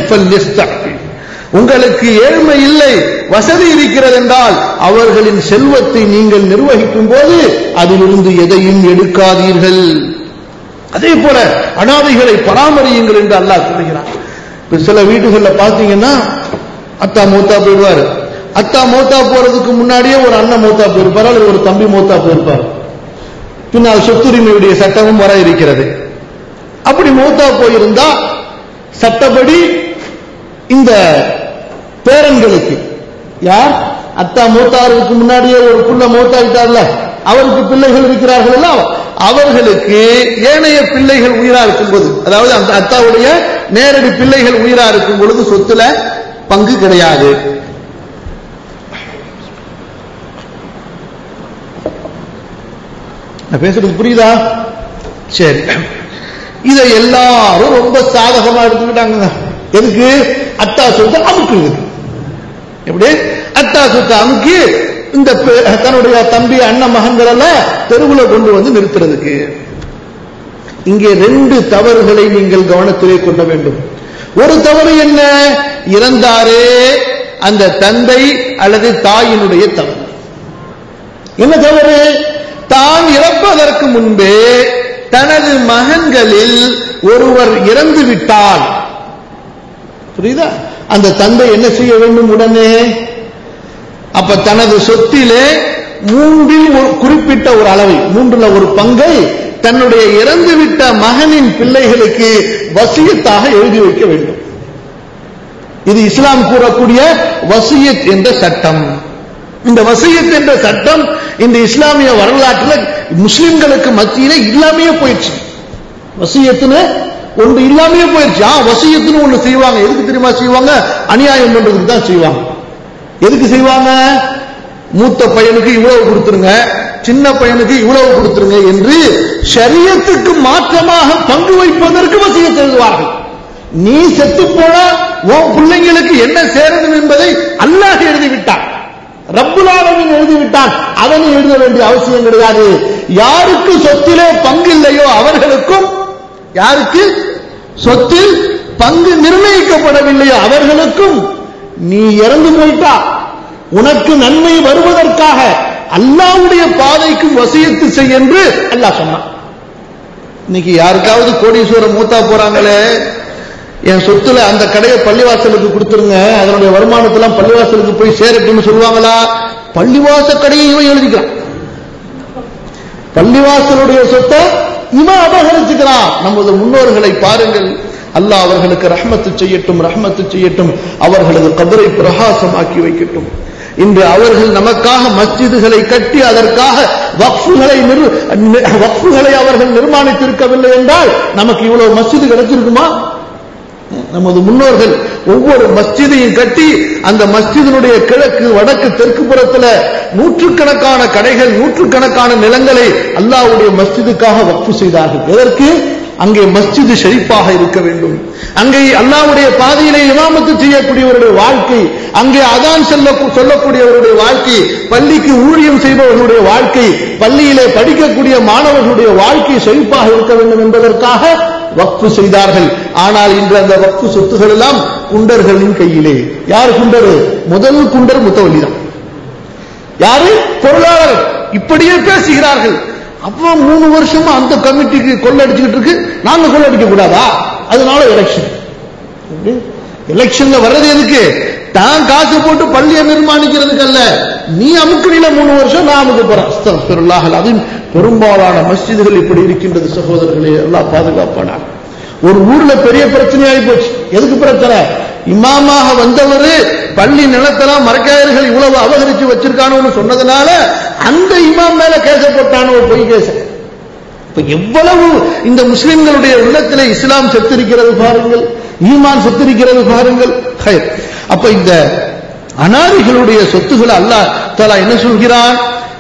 உங்களுக்கு ஏழ்மை இல்லை வசதி இருக்கிறது என்றால் அவர்களின் செல்வத்தை நீங்கள் நிர்வகிக்கும் போது அதிலிருந்து எதையும் எடுக்காதீர்கள் அதே போல அனாதைகளை பராமரியுங்கள் என்று அல்லாஹ் சொல்கிறான் இப்ப சில வீடுகள்ல பாத்தீங்கன்னா அத்தா மூத்தா போயிடுவாரு அத்தா மூத்தா போறதுக்கு முன்னாடியே ஒரு அண்ணன் மூத்தா போயிருப்பார் அல்லது ஒரு தம்பி மூத்தா போயிருப்பார் பின்னால் சொத்துரிமையுடைய சட்டமும் வர இருக்கிறது அப்படி மூத்தா போயிருந்தா சட்டப்படி இந்த பேரன்களுக்கு யார் அத்தா மூத்தாருக்கு முன்னாடியே ஒரு புள்ள மூத்தாயிட்டார்ல அவருக்கு பிள்ளைகள் இருக்கிறார்கள் அல்ல அவர்களுக்கு ஏனைய பிள்ளைகள் உயிரா இருக்கும்போது அதாவது அந்த அத்தாவுடைய நேரடி பிள்ளைகள் உயிரா இருக்கும் பொழுது சொத்துல பங்கு கிடையாது நான் பேசுறது புரியுதா சரி இதை எல்லாரும் ரொம்ப சாதகமா எடுத்துக்கிட்டாங்க எதுக்கு அத்தா சொத்தை அமுக்குறதுக்கு எப்படி அத்தா சொத்தை அமுக்கி இந்த பெ- தன்னுடைய தம்பி அண்ணன் மகன்கள் எல்லாம் தெருவுல கொண்டு வந்து நிறுத்துறதுக்கு இங்கே ரெண்டு தவறுகளை நீங்கள் கவனத்திலே கொள்ள வேண்டும் ஒரு தவறு என்ன இறந்தாரே அந்த தந்தை அல்லது தாயினுடைய தவறு என்ன தவறு தான் இறப்பதற்கு முன்பே தனது மகன்களில் ஒருவர் இறந்து விட்டால் புரியுதா அந்த தந்தை என்ன செய்ய வேண்டும் உடனே அப்ப தனது சொத்திலே மூன்றில் ஒரு குறிப்பிட்ட ஒரு அளவை மூன்றுல ஒரு பங்கை தன்னுடைய இறந்துவிட்ட மகனின் பிள்ளைகளுக்கு வசியத்தாக எழுதி வைக்க வேண்டும் இது இஸ்லாம் கூறக்கூடிய வசியத் என்ற சட்டம் இந்த வசியத் என்ற சட்டம் இந்த இஸ்லாமிய வரலாற்றில் முஸ்லிம்களுக்கு மத்தியிலே இல்லாமையே போயிடுச்சு வசியத்துன்னு ஒன்று இல்லாமையே போயிடுச்சு ஆ வசியத்துன்னு ஒன்று செய்வாங்க எதுக்கு தெரியுமா செய்வாங்க அநியாயம் பண்றதுக்கு தான் செய்வாங்க எதுக்கு செய்வாங்க மூத்த பையனுக்கு இவ்வளவு கொடுத்துருங்க சின்ன பையனுக்கு இவ்வளவு கொடுத்துருங்க என்று ஷரியத்துக்கு மாற்றமாக பங்கு வைப்பதற்கு வசியத்தை எழுதுவார்கள் நீ செத்து போனா உன் பிள்ளைங்களுக்கு என்ன சேரணும் என்பதை அல்லாஹ் எழுதிவிட்டான் ரப்புல் ஆலமீன் எழுதிவிட்டான் அவனை எழுத வேண்டிய அவசியம் கிடையாது யாருக்கு சொத்திலே பங்கு இல்லையோ அவர்களுக்கும் யாருக்கு சொத்தில் பங்கு நிர்ணயிக்கப்படவில்லையோ அவர்களுக்கும் நீ இறந்து போயிட்டா உனக்கு நன்மை வருவதற்காக அல்லாவுடைய பாதைக்கு வசியத்து செய் என்று அல்லாஹ் சொன்னான் இன்னைக்கு யாருக்காவது கோடீஸ்வரம் மூத்தா போறாங்களே என் சொத்துல அந்த கடையை பள்ளிவாசலுக்கு கொடுத்துருங்க அதனுடைய வருமானத்தெல்லாம் பள்ளிவாசலுக்கு போய் சேரட்டும்னு சொல்லுவாங்களா பள்ளிவாச கடையை இவன் எழுதிக்கிறான் பள்ளிவாசலுடைய சொத்தை இவன் அபகரிச்சுக்கிறான் நமது முன்னோர்களை பாருங்கள் அல்லாஹ் அவர்களுக்கு ரஹ்மத்து செய்யட்டும் ரஹ்மத்து செய்யட்டும் அவர்களது கபரை பிரகாசமாக்கி வைக்கட்டும் இன்று அவர்கள் நமக்காக மஸ்ஜிதுகளை கட்டி அதற்காக வக்ஃபுகளை வக்ஃபுகளை அவர்கள் நிர்மாணித்திருக்கவில்லை என்றால் நமக்கு இவ்வளவு மஸ்ஜிது கிடைச்சிருக்குமா நமது முன்னோர்கள் ஒவ்வொரு மஸ்ஜிதையும் கட்டி அந்த மஸ்ஜிதினுடைய கிழக்கு வடக்கு தெற்கு புறத்துல நூற்றுக்கணக்கான கடைகள் நூற்றுக்கணக்கான நிலங்களை அல்லாவுடைய மஸ்ஜிதுக்காக வக்ஃபு செய்தார்கள் எதற்கு அங்கே மஸ்ஜிது ஷெரீப்பாக இருக்க வேண்டும் அங்கே அல்லாவுடைய பாதையிலே இமாமத்து செய்யக்கூடியவருடைய வாழ்க்கை அங்கே அதான் செல்ல சொல்லக்கூடியவருடைய வாழ்க்கை பள்ளிக்கு ஊழியம் செய்பவர்களுடைய வாழ்க்கை பள்ளியிலே படிக்கக்கூடிய மாணவர்களுடைய வாழ்க்கை செழிப்பாக இருக்க வேண்டும் என்பதற்காக வக்ஃபு செய்தார்கள் ஆனால் இன்று அந்த வக்ஃபு சொத்துகள் எல்லாம் குண்டர்களின் கையிலே யார் குண்டர் முதல் குண்டர் முத்தவல்லி தான் யாரு பொருளாளர் இப்படியே பேசுகிறார்கள் அப்போ மூணு வருஷமா அந்த கமிட்டிக்கு கொள்ளடிச்சுக்கிட்டு இருக்கு நாங்க கொள்ளடிக்க கூடாதா அதனால எலெக்ஷன் எலெக்ஷன்ல வர்றது எதுக்கு தான் காசு போட்டு பள்ளியை நிர்மாணிக்கிறதுக்கு அல்ல நீ அமுக்குனில மூணு வருஷம் நான் அமுக்க போறேன் அதுவும் பெரும்பாலான மஸ்ஜிதுகள் இப்படி இருக்கின்றது சகோதரர்களே எல்லாம் பாதுகாப்பானா ஒரு ஊர்ல பெரிய பிரச்சனையாகி போச்சு எதுக்கு பிரச்சனை இமாமாக வந்தவர் பள்ளி நிலத்தெல்லாம் மரக்காயர்கள் இவ்வளவு அபகரிச்சு வச்சிருக்கானு சொன்னதுனால அந்த இமாம் மேல கேச போட்டானோ பொய் கேச இப்ப எவ்வளவு இந்த முஸ்லிம்களுடைய உள்ளத்தில் இஸ்லாம் செத்திருக்கிறது பாருங்கள் ஈமான் செத்திருக்கிறது பாருங்கள் அப்ப இந்த அனாதிகளுடைய சொத்துக்களை அல்லாஹ் தலா என்ன சொல்கிறான்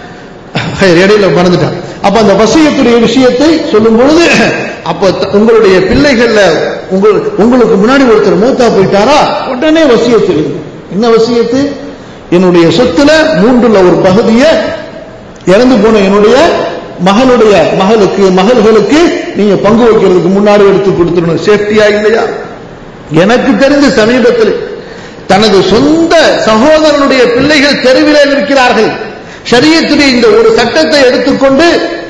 இடையில மறந்துட்டான் அப்ப அந்த வசியத்துடைய விஷயத்தை சொல்லும் பொழுது அப்ப உங்களுடைய பிள்ளைகள்ல உங்களுக்கு முன்னாடி ஒருத்தர் மூத்தா போயிட்டாரா உடனே வசியத்து என்ன வசியத்து என்னுடைய சொத்துல மூன்றுல ஒரு பகுதியை இறந்து போன என்னுடைய மகனுடைய மகளுக்கு மகள்களுக்கு நீங்க பங்கு வைக்கிறதுக்கு முன்னாடி எடுத்து கொடுத்துடணும் சேஃப்டியா இல்லையா எனக்கு தெரிஞ்ச சமீபத்தில் தனது சொந்த சகோதரனுடைய பிள்ளைகள் தெருவிலே இருக்கிறார்கள் ஷரியத்துடைய இந்த ஒரு சட்டத்தை எடுத்துக்கொண்டு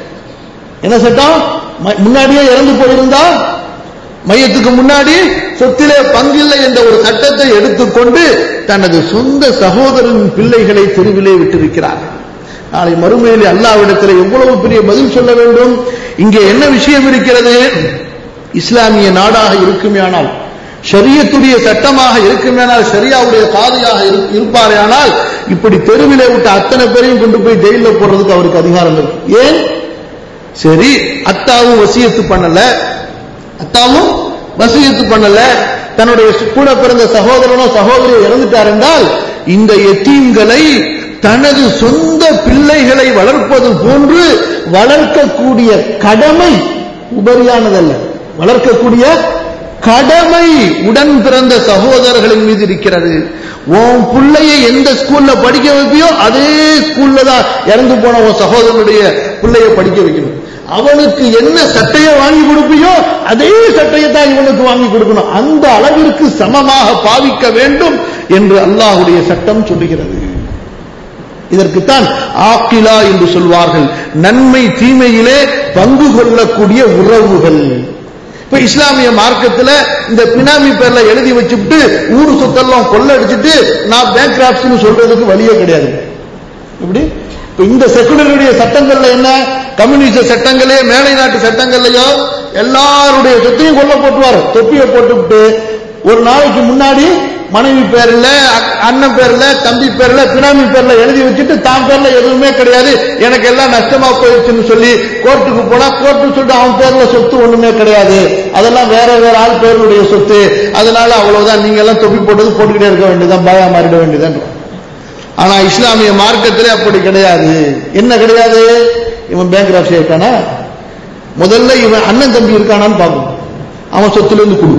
என்ன சட்டம் முன்னாடியே இறந்து போயிருந்தா மையத்துக்கு முன்னாடி சொத்திலே பங்கில்லை என்ற ஒரு சட்டத்தை எடுத்துக்கொண்டு தனது சொந்த சகோதரன் பிள்ளைகளை தெருவிலே விட்டிருக்கிறார்கள் நாளை மறுமையிலே அல்லாவிடத்தில் எவ்வளவு பெரிய பதில் சொல்ல வேண்டும் இங்கே என்ன விஷயம் இருக்கிறது இஸ்லாமிய நாடாக இருக்குமேயானால் ஷரியத்துடைய சட்டமாக இருக்குமேனால் சரியாவுடைய பாதையாக இருப்பாரேயானால் இப்படி தெருவிலே விட்டு அத்தனை பேரையும் கொண்டு போய் ஜெயில போடுறதுக்கு அவருக்கு அதிகாரம் இருக்கு ஏன் சரி அத்தாவும் வசியத்து பண்ணல அத்தாவும் வசியத்து பண்ணல தன்னுடைய கூட பிறந்த சகோதரனோ சகோதரியோ இறந்துட்டார் என்றால் இந்த எத்தீம்களை தனது சொந்த பிள்ளைகளை வளர்ப்பது போன்று வளர்க்கக்கூடிய கடமை உபரியானதல்ல வளர்க்கக்கூடிய கடமை உடன் பிறந்த சகோதரர்களின் மீது இருக்கிறது உன் பிள்ளைய எந்த ஸ்கூல்ல படிக்க வைப்பியோ அதே ஸ்கூல்ல தான் இறந்து போன உன் சகோதரனுடைய பிள்ளைய படிக்க வைக்கணும் அவனுக்கு என்ன சட்டையை வாங்கி கொடுப்பியோ அதே சட்டையை தான் இவனுக்கு வாங்கி கொடுக்கணும் அந்த அளவிற்கு சமமாக பாவிக்க வேண்டும் என்று அல்லாஹுடைய சட்டம் சொல்லுகிறது இதற்குத்தான் ஆக்கிலா என்று சொல்வார்கள் நன்மை தீமையிலே பங்கு கொள்ளக்கூடிய உறவுகள் இப்ப இஸ்லாமிய மார்க்கத்துல இந்த பினாமி பேர்ல எழுதி வச்சுட்டு ஊரு சொத்தெல்லாம் கொள்ளடிச்சிட்டு நான் பேங்க் கிராப்ஸ்னு சொல்றதுக்கு வழியே கிடையாது இப்படி இப்ப இந்த செக்குலருடைய சட்டங்கள்ல என்ன கம்யூனிஸ்ட் சட்டங்களே மேலை நாட்டு சட்டங்கள்லயோ எல்லாருடைய சொத்தையும் கொல்ல போட்டுவார் தொப்பியை போட்டுவிட்டு ஒரு நாளைக்கு முன்னாடி மனைவி பேர்ல அக்- அண்ணன் பேர்ல தம்பி பேர்ல பினாமி பேர்ல எழுதி வச்சுட்டு தான் பேர்ல எதுவுமே கிடையாது எனக்கு எல்லாம் நஷ்டமா போயிடுச்சுன்னு சொல்லி கோர்ட்டுக்கு போனா கோர்ட்டு சொல்லிட்டு அவன் பேர்ல சொத்து ஒண்ணுமே கிடையாது அதெல்லாம் வேற வேற ஆள் பேருடைய சொத்து அதனால அவ்வளவுதான் நீங்க எல்லாம் தொப்பி போட்டது போட்டுக்கிட்டே இருக்க வேண்டியதுதான் பாயா மாறிட வேண்டியதான் ஆனா இஸ்லாமிய மார்க்கத்திலே அப்படி கிடையாது என்ன கிடையாது இவன் பேங்க் ராப்சி இருக்கானா முதல்ல இவன் அண்ணன் தம்பி இருக்கானான்னு பார்க்கணும் அவன் சொத்துல இருந்து கொடு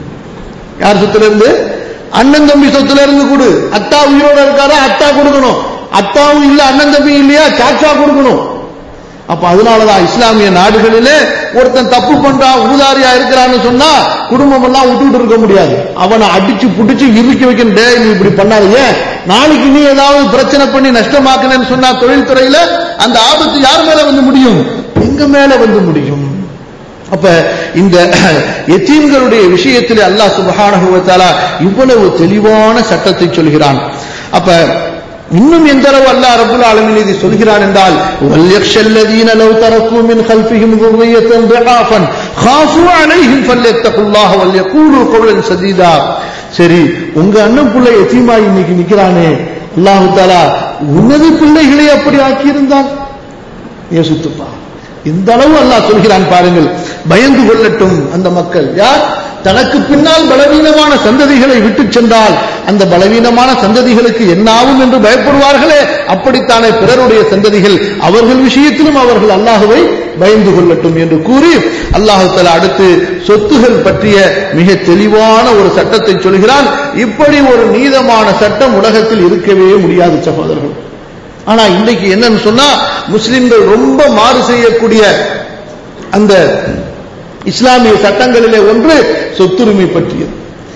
யார் சொத்துல இருந்து அண்ணன் தம்பி சொத்துல இருந்து கொடு அத்தா உயிரோட இருக்காரா அத்தா கொடுக்கணும் அத்தாவும் இல்ல அண்ணன் தம்பி இல்லையா சாச்சா கொடுக்கணும் அப்ப அதனாலதான் இஸ்லாமிய நாடுகளிலே ஒருத்தன் தப்பு பண்றான் ஊதாரியா இருக்கிறான்னு சொன்னா குடும்பம் எல்லாம் விட்டுட்டு இருக்க முடியாது அவனை அடிச்சு புடிச்சு இறுக்கி வைக்கணும் டேய் நீ இப்படி பண்ணாதீங்க நாளைக்கு நீ ஏதாவது பிரச்சனை பண்ணி நஷ்டமாக்குனேன்னு சொன்னா தொழில்துறையில அந்த ஆபத்து யார் மேல வந்து முடியும் எங்க மேல வந்து முடியும் அப்ப இந்த எத்தீம்களுடைய விஷயத்திலே அல்லாஹ் சுப்ஹானஹு வ தஆலா இவ்வளவு தெளிவான சட்டத்தை சொல்கிறான் அப்ப இன்னும் எந்த அளவு அல்லாஹ் ரப்பல் ஆலமீன் இதை சொல்கிறான் என்றால் வல்யக்ஷல்லதீன லவ் தரக்கு மின் கல்ஃபிஹிம் ذُرِّيَّةً ضِعَافًا خَافُوا عَلَيْهِمْ فَلْيَتَّقُوا اللَّهَ وَلْيَقُولُوا قَوْلًا سَدீதா சரி உங்க அண்ணன் பிள்ளை எத்தீமா இன்னைக்கு நிக்கிறானே அல்லாஹ் தஆலா உனது பிள்ளைகளை அப்படி ஆக்கியிருந்தான் யோசித்துப்பா இந்த அளவு அல்லாஹ் சொல்கிறான் பாருங்கள் பயந்து கொள்ளட்டும் அந்த மக்கள் யார் தனக்கு பின்னால் பலவீனமான சந்ததிகளை விட்டு சென்றால் அந்த பலவீனமான சந்ததிகளுக்கு என்னாகும் என்று பயப்படுவார்களே அப்படித்தானே பிறருடைய சந்ததிகள் அவர்கள் விஷயத்திலும் அவர்கள் அல்லாஹுவை பயந்து கொள்ளட்டும் என்று கூறி அல்லாஹு தஆலா அடுத்து சொத்துகள் பற்றிய மிக தெளிவான ஒரு சட்டத்தை சொல்கிறான் இப்படி ஒரு நீதமான சட்டம் உலகத்தில் இருக்கவே முடியாது சகோதரர்கள் ஆனா இன்னைக்கு என்னன்னு சொன்னா முஸ்லிம்கள் ரொம்ப மாறு செய்யக்கூடிய அந்த இஸ்லாமிய சட்டங்களிலே ஒன்று சொத்துரிமை பற்றியது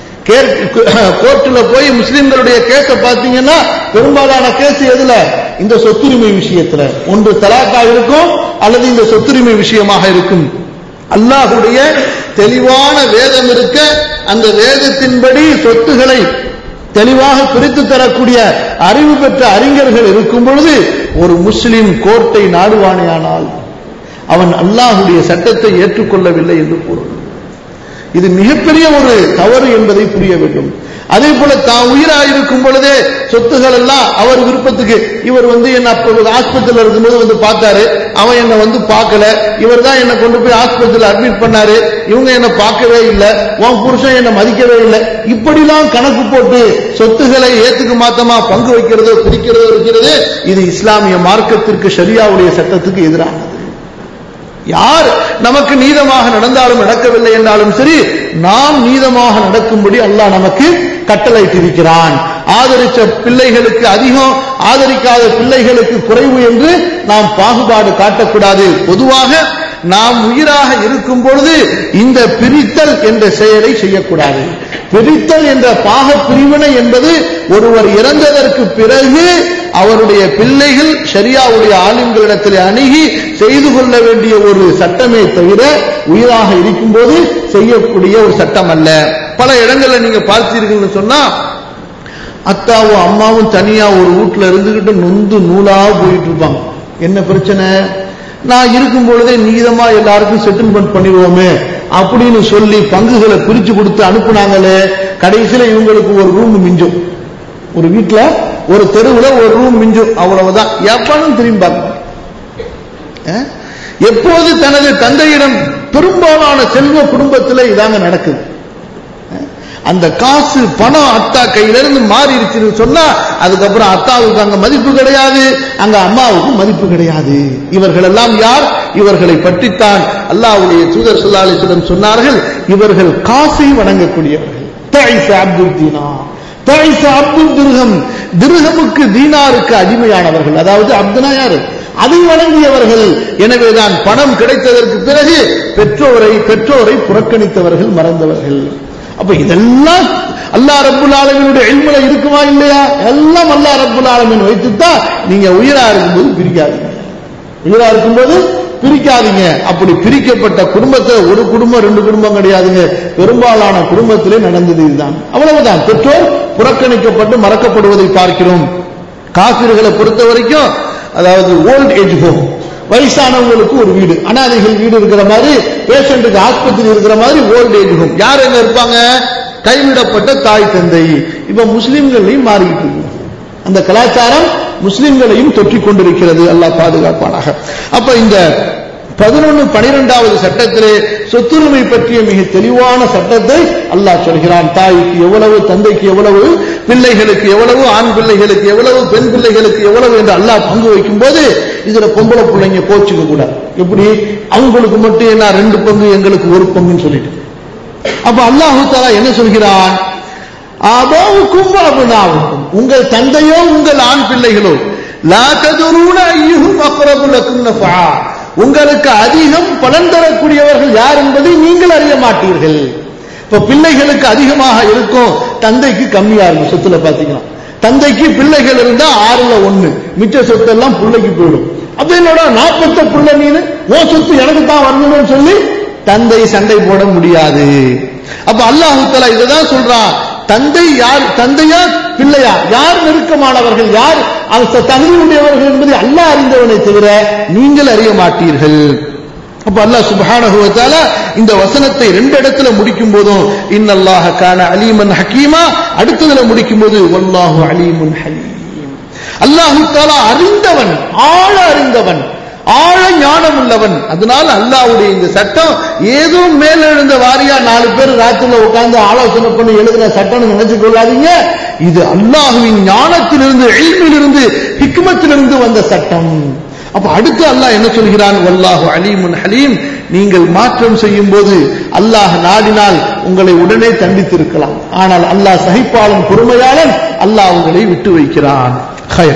கோர்ட்டில் போய் முஸ்லிம்களுடைய கேஸை பார்த்தீங்கன்னா பெரும்பாலான கேஸ் எதுல இந்த சொத்துரிமை விஷயத்துல ஒன்று தலாக்கா இருக்கும் அல்லது இந்த சொத்துரிமை விஷயமாக இருக்கும் அல்லாஹுடைய தெளிவான வேதம் இருக்க அந்த வேதத்தின்படி சொத்துகளை தெளிவாக பிரித்து தரக்கூடிய அறிவு பெற்ற அறிஞர்கள் இருக்கும் பொழுது ஒரு முஸ்லிம் கோர்ட்டை நாடுவானேயானால் அவன் அல்லாஹுடைய சட்டத்தை ஏற்றுக்கொள்ளவில்லை என்று பொருள் இது மிகப்பெரிய ஒரு தவறு என்பதை புரிய வேண்டும் அதே போல தான் உயிராக இருக்கும் பொழுதே சொத்துகள் எல்லாம் அவர் விருப்பத்துக்கு இவர் வந்து என்ன அப்ப ஆஸ்பத்திரியில் இருக்கும்போது வந்து பார்த்தாரு அவன் என்ன வந்து பார்க்கல இவர் தான் என்ன கொண்டு போய் ஆஸ்பத்திரியில் அட்மிட் பண்ணாரு இவங்க என்ன பார்க்கவே இல்லை உன் புருஷன் என்ன மதிக்கவே இல்லை இப்படிலாம் கணக்கு போட்டு சொத்துக்களை ஏத்துக்கு மாத்தமா பங்கு வைக்கிறதோ பிரிக்கிறதோ இருக்கிறது இது இஸ்லாமிய மார்க்கத்திற்கு ஷரியாவுடைய சட்டத்துக்கு எதிரானது யார் நமக்கு நீதமாக நடந்தாலும் நடக்கவில்லை என்றாலும் சரி நாம் நீதமாக நடக்கும்படி அல்லாஹ் நமக்கு கட்டளையிட்டிருக்கிறான் ஆதரிச்ச பிள்ளைகளுக்கு அதிகம் ஆதரிக்காத பிள்ளைகளுக்கு குறைவு என்று நாம் பாகுபாடு காட்டக்கூடாது பொதுவாக நாம் உயிராக இருக்கும் பொழுது இந்த பிரித்தல் என்ற செயலை செய்யக்கூடாது பிரித்தல் என்ற பாக பிரிவினை என்பது ஒருவர் இறந்ததற்கு பிறகு அவருடைய பிள்ளைகள் ஷரியாவுடைய ஆளுங்களிடத்தில் அணுகி செய்து கொள்ள வேண்டிய ஒரு சட்டமே தவிர உயிராக இருக்கும்போது செய்யக்கூடிய ஒரு சட்டம் அல்ல பல இடங்கள்ல நீங்க பார்த்தீர்கள்னு சொன்னா அத்தாவும் அம்மாவும் தனியா ஒரு வீட்டுல இருந்துகிட்டு நொந்து நூலா போயிட்டு இருப்பாங்க என்ன பிரச்சனை நான் இருக்கும் பொழுதே நீதமா எல்லாருக்கும் செட்டில்மெண்ட் பண்ணிடுவோமே அப்படின்னு சொல்லி பங்குகளை பிரிச்சு கொடுத்து அனுப்புனாங்களே கடைசியில இவங்களுக்கு ஒரு ரூம் மிஞ்சும் ஒரு வீட்டுல ஒரு தெருவுல ஒரு ரூம் மிஞ்சும் அவ்வளவுதான் எப்பனும் திரும்பாங்க எப்போது தனது தந்தையிடம் பெரும்பாலான செல்வ குடும்பத்தில் இதாங்க நடக்குது அந்த காசு பணம் அத்தா கையிலிருந்து மாறிடுச்சுன்னு சொன்னா அதுக்கப்புறம் அத்தாவுக்கு அங்க மதிப்பு கிடையாது அங்க அம்மாவுக்கு மதிப்பு கிடையாது இவர்கள் எல்லாம் யார் இவர்களை பற்றித்தான் அல்லாவுடைய தூதர் சொல்லாலிசிடம் சொன்னார்கள் இவர்கள் காசை வணங்கக்கூடியவர்கள் அப்துல் தீனா அப்துல் திருகம் திருகமுக்கு தீனாருக்கு அடிமையானவர்கள் அதாவது அப்துனா யாரு அதை வழங்கியவர்கள் எனவேதான் பணம் கிடைத்ததற்கு பிறகு பெற்றோரை பெற்றோரை புறக்கணித்தவர்கள் மறந்தவர்கள் அப்ப இதெல்லாம் அல்லா ரப்புல் ஆலமினுடைய எல்முல இருக்குமா இல்லையா எல்லாம் அல்லா ரப்புல் ஆலமின் வைத்துத்தான் நீங்க உயிரா இருக்கும்போது பிரிக்காதீங்க உயிரா இருக்கும்போது பிரிக்காதீங்க அப்படி பிரிக்கப்பட்ட குடும்பத்தை ஒரு குடும்பம் ரெண்டு குடும்பம் கிடையாதுங்க பெரும்பாலான குடும்பத்திலே நடந்தது இதுதான் அவ்வளவுதான் பெற்றோர் புறக்கணிக்கப்பட்டு மறக்கப்படுவதை பார்க்கிறோம் காபிர்களை பொறுத்த வரைக்கும் அதாவது ஓல்ட் ஏஜ் ஹோம் வயசானவங்களுக்கு ஒரு வீடு அனாதைகள் வீடு இருக்கிற மாதிரி பேஷண்ட்டுக்கு ஆஸ்பத்திரி இருக்கிற மாதிரி ஓல்ட் ஏஜ் ஹோம் யார் எங்க இருப்பாங்க கைவிடப்பட்ட தாய் தந்தை இப்ப முஸ்லிம்களையும் மாறிக்கிட்டு இருக்கு அந்த கலாச்சாரம் முஸ்லிம்களையும் தொற்றிக் கொண்டிருக்கிறது அல்லாஹ் பாதுகாப்பானாக அப்ப இந்த பதினொன்னு பனிரெண்டாவது சட்டத்திலே சொத்துரிமை பற்றிய மிக தெளிவான சட்டத்தை அல்லாஹ் சொல்கிறான் தாய்க்கு எவ்வளவு தந்தைக்கு எவ்வளவு பிள்ளைகளுக்கு எவ்வளவு ஆண் பிள்ளைகளுக்கு எவ்வளவு பெண் பிள்ளைகளுக்கு எவ்வளவு என்று அல்லாஹ் பங்கு வைக்கும் போது இதுல பொம்பளை பிள்ளைங்க கோச்சுக்க கூடாது எப்படி அவங்களுக்கு மட்டும் என்ன ரெண்டு பங்கு எங்களுக்கு ஒரு பங்குன்னு சொல்லிட்டு அப்ப அல்லாஹு தாலா என்ன சொல்கிறான் ஆபாவுக்கும் அபுனாவுக்கும் உங்கள் தந்தையோ உங்கள் ஆண் பிள்ளைகளோ லா ததுரூன ஐயுகும் அக்ரபு லக்கும் நஃபா உங்களுக்கு அதிகம் பலன் தரக்கூடியவர்கள் யார் என்பதை நீங்கள் அறிய மாட்டீர்கள் இப்ப பிள்ளைகளுக்கு அதிகமாக இருக்கும் தந்தைக்கு கம்மியா இருக்கும் சொத்துல பாத்தீங்கன்னா தந்தைக்கு பிள்ளைகள் இருந்தா ஆறுல ஒண்ணு மிச்ச சொத்து எல்லாம் பிள்ளைக்கு போயிடும் அப்ப என்னோட நாற்பத்த பிள்ளை நீனு உன் சொத்து எனக்கு தான் வரணும்னு சொல்லி தந்தை சண்டை போட முடியாது அப்ப அல்லாஹு தலா இதுதான் சொல்றான் தந்தை யார் தந்தையா பிள்ளையா யார் நெருக்கமானவர்கள் யார் அந்த தகுதியுடையவர்கள் என்பதை அல்லாஹ் அறிந்தவனை தவிர நீங்கள் அறிய மாட்டீர்கள் அப்ப அல்லாஹ் சுப்ஹானஹு வ தஆலா இந்த வசனத்தை ரெண்டு இடத்துல முடிக்கும் போதும் இன்னல்லாஹ கான அலீமன் ஹக்கீமா அடுத்ததுல முடிக்கும் போது வல்லாஹு அலீமுன் ஹலீம் அல்லாஹு தஆலா அறிந்தவன் ஆழ அறிந்தவன் ஆழ ஞானம் உள்ளவன் அதனால அல்லாஹ்வுடைய இந்த சட்டம் ஏதோ மேல எழுந்த வாரியா நாலு பேர் ராத்திரில உட்கார்ந்து ஆலோசனை பண்ணி எழுதின சட்டம்னு நினைச்சு கொள்ளாதீங்க இது அல்லாஹுவின் ஞானத்திலிருந்து இல்மிலிருந்து ஹிக்மத்திலிருந்து வந்த சட்டம் அப்ப அடுத்து அல்லாஹ் என்ன சொல்கிறான் வல்லாஹு அலீமுன் ஹலீம் நீங்கள் மாற்றம் செய்யும் போது அல்லாஹ் நாடினால் உங்களை உடனே தண்டித்திருக்கலாம் ஆனால் அல்லாஹ் சகிப்பாளன் பொறுமையாளன் அல்லாஹ் உங்களை விட்டு வைக்கிறான் ஹயர்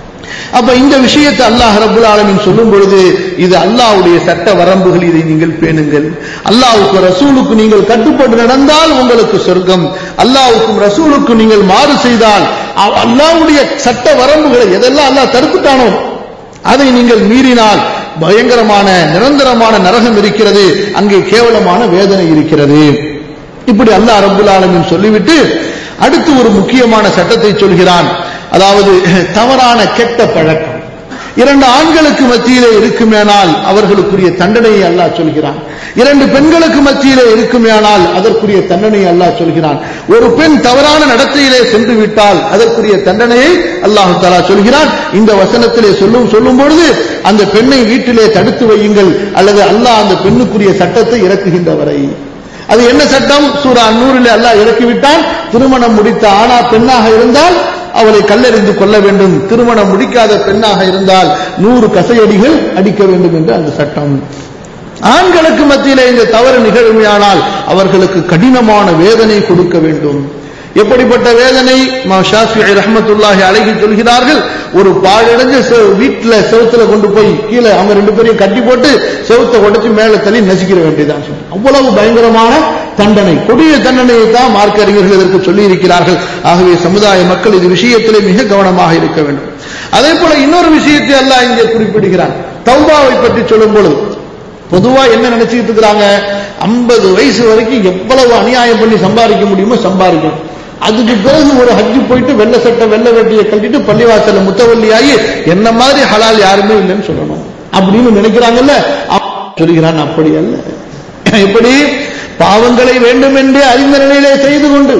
அப்ப இந்த விஷயத்தை அல்லாஹ் ரபுல் ஆலமின் சொல்லும் பொழுது இது அல்லாஹ்வுடைய சட்ட வரம்புகள் இதை நீங்கள் பேணுங்கள் அல்லாஹ்வுக்கு ரசூலுக்கு நீங்கள் கட்டுப்பட்டு நடந்தால் உங்களுக்கு சொர்க்கம் அல்லாஹ்வுக்கும் ரசூலுக்கும் நீங்கள் மாறு செய்தால் அ- அல்லாஹ்வுடைய சட்ட வரம்புகளை எதெல்லாம் அல்லாஹ் தடுத்துட்டானோ அதை நீங்கள் மீறினால் பயங்கரமான நிரந்தரமான நரகம் இருக்கிறது அங்கே கேவலமான வேதனை இருக்கிறது இப்படி அல்லாஹ் ரப்புல் ஆலமீன் சொல்லிவிட்டு அடுத்து ஒரு முக்கியமான சட்டத்தை சொல்கிறான் அதாவது தவறான கெட்ட பழக்கம் இரண்டு ஆண்களுக்கு மத்தியிலே இருக்குமேனால் அவர்களுக்குரிய தண்டனையை அல்லாஹ் சொல்கிறான் இரண்டு பெண்களுக்கு மத்தியிலே இருக்குமேனால் அதற்குரிய தண்டனையை அல்லாஹ் சொல்கிறான் ஒரு பெண் தவறான நடத்தையிலே சென்று விட்டால் அதற்குரிய தண்டனையை அல்லாஹ் தஆலா சொல்கிறான் இந்த வசனத்திலே சொல்லும் சொல்லும் பொழுது அந்த பெண்ணை வீட்டிலே தடுத்து வையுங்கள் அல்லது அல்லாஹ் அந்த பெண்ணுக்குரிய சட்டத்தை இறக்குகின்ற வரை அது என்ன சட்டம் சூரா நூறில் அல்லாஹ் இறக்கிவிட்டான் திருமணம் முடித்த ஆணா பெண்ணாக இருந்தால் அவளை கல்லெறிந்து கொள்ள வேண்டும் திருமணம் முடிக்காத பெண்ணாக இருந்தால் நூறு கசையடிகள் அடிக்க வேண்டும் என்று அந்த சட்டம் ஆண்களுக்கு மத்தியிலே இந்த தவறு நிகழ்மையானால் அவர்களுக்கு கடினமான வேதனை கொடுக்க வேண்டும் எப்படிப்பட்ட வேதனை மா ஷாஃபிஈ ரஹ்மத்துல்லாஹி அலைஹி சொல்கிறார்கள் ஒரு பாழடைஞ்ச செ- வீட்டுல செவுத்துல கொண்டு போய் கீழே அவங்க ரெண்டு பேரையும் கட்டி போட்டு செவுத்தை உடைச்சு மேல தள்ளி நசிக்கிற வேண்டியதான் சொல்லி அவ்வளவு பயங்கரமான தண்டனை கொடிய தண்டனையை தான் மார்க்க அறிஞர்கள் இதற்கு சொல்லி இருக்கிறார்கள் ஆகவே சமுதாய மக்கள் இது விஷயத்திலே மிக கவனமாக இருக்க வேண்டும் அதே போல இன்னொரு விஷயத்தை அல்லாஹ் இங்கே குறிப்பிடுகிறான் தௌபாவை பற்றி சொல்லும் பொழுது பொதுவா என்ன நினைச்சிட்டு இருக்கிறாங்க 50 வயசு வரைக்கும் எவ்வளவு அநியாயம் பண்ணி சம்பாதிக்க முடியுமோ சம்பாதிக்கணும் அதுக்கு பிறகு ஒரு ஹஜ்ஜு போயிட்டு வெள்ளை சட்டை வெள்ளை வெட்டியை கட்டிட்டு பள்ளிவாசல்ல முத்தவல்லி ஆகி என்ன மாதிரி ஹலால் யாருமே இல்லைன்னு சொல்லணும் அப்படின்னு நினைக்கிறாங்கல்ல அவன் சொல்கிறான் அப்படி அல்ல எப்படி பாவங்களை வேண்டுமென்றே அறிந்த நிலையிலே செய்து கொண்டு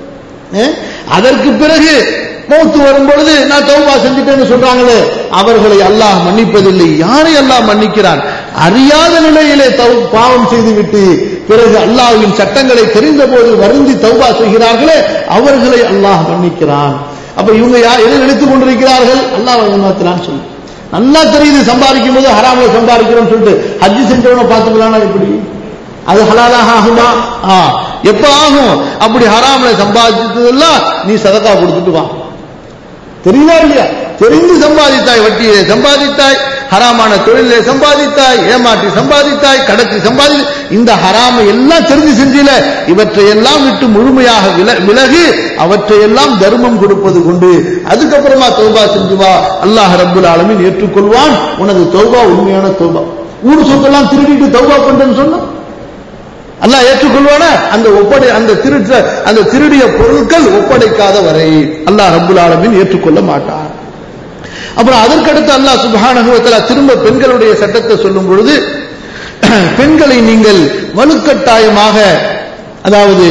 அஹ், அதற்கு பிறகு மௌத்து வரும் பொழுது நான் தௌபா செஞ்சுட்டேன்னு சொல்றாங்களே அவர்களை அல்லாஹ் மன்னிப்பதில்லை யாரை அல்லாஹ் மன்னிக்கிறான் அறியாத நிலையிலே தௌ- பாவம் செய்துவிட்டு பிறகு அல்லாஹ்வின் சட்டங்களை தெரிந்த போது வருந்தி தௌபா செய்கிறார்களே அவர்களை அல்லாஹ் மன்னிக்கிறான் அப்ப இவங்க யார் எதை நினைத்துக் கொண்டிருக்கிறார்கள் அல்லாஹ் ஏமாத்துறான்னு சொல்லி நல்லா தெரியுது சம்பாதிக்கும் போது ஹராமில் சம்பாதிக்கிறோம்னு சொல்லிட்டு ஹஜ்ஜி செஞ்சவனை பார்த்துக்கலாம்னா எப்படி அது ஹலாலாக ஆகுமா ஆ எப்ப ஆகும் அப்படி ஹராம்ல சம்பாதிச்சதெல்லாம் நீ சதக்கா கொடுத்துட்டு வா தெரியுதா இல்லையா தெரிந்து சம்பாதித்தாய் வட்டியிலே சம்பாதித்தாய் ஹராமான தொழிலே சம்பாதித்தாய் ஏமாற்றி சம்பாதித்தாய் கடத்தி சம்பாதி இந்த ஹராமை எல்லாம் தெரிஞ்சு செஞ்சில இவற்றை எல்லாம் விட்டு முழுமையாக வில- விலகி அவற்றையெல்லாம் தர்மம் கொடுப்பது கொண்டு அதுக்கப்புறமா தௌபா செஞ்சு வா அல்லாஹ் ரப்புல் ஆலமீன் ஏற்றுக்கொள்வான் உனது தௌபா உண்மையான தௌபா ஊர் சொத்தெல்லாம் திருடிட்டு தௌபா பண்றேன்னு சொன்னா அல்லாஹ் ஏற்றுக்கொள்வானா அந்த ஒப்படை அந்த திருட்ட அந்த திருடிய பொருட்கள் ஒப்படைக்காத வரை அல்லாஹ் ரப்புல் ஆலமீன் ஏற்றுக்கொள்ள மாட்டார் அப்புறம் அதற்கடுத்து அல்லாஹ் சுப்ஹானஹு வ தஆலா திரும்ப பெண்களுடைய சட்டத்தை சொல்லும் பொழுது பெண்களை நீங்கள் வலுக்கட்டாயமாக அதாவது